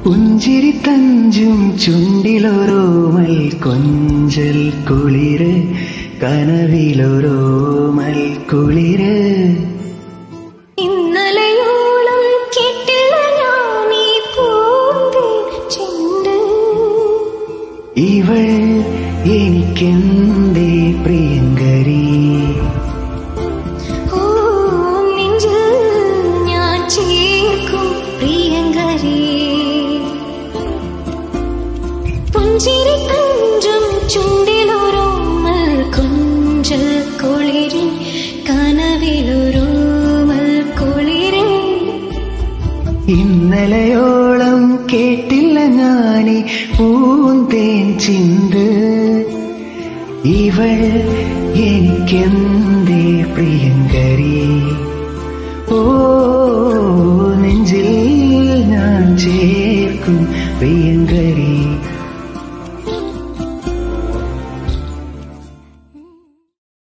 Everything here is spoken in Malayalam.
പുഞ്ചിരി തഞ്ചും ചുണ്ടിലൊരോമൽ കൊഞ്ചൽ കുളിര് കനവിലൊരോമൽ കുളിര് ഇന്നലെയോളം കേട്ടില്ല ഞാനീ പൂന്തേ ചെണ്ട് ഇവൾ എനിക്കെന്തേ പ്രിയങ്കരി ഓ നെഞ്ചിൽ ഞാൻ ചേർക്കും പ്രിയങ്കരി പുഞ്ചിരി തഞ്ചും ചുണ്ടിലൊരോമൽ കൊഞ്ചൽ കുളിരിൻ കനവിലൊരോമൽ കുളിരിൻ ഇന്നലെയോളം കേട്ടില്ല ഞാനീ പൂന്തേൻ ചിന്ത് ഇവൾ എനിക്കെന്തേ പ്രിയങ്കരി ഓ നെഞ്ചിൽ ഞാൻ ചേർക്കും പ്രിയങ്കരി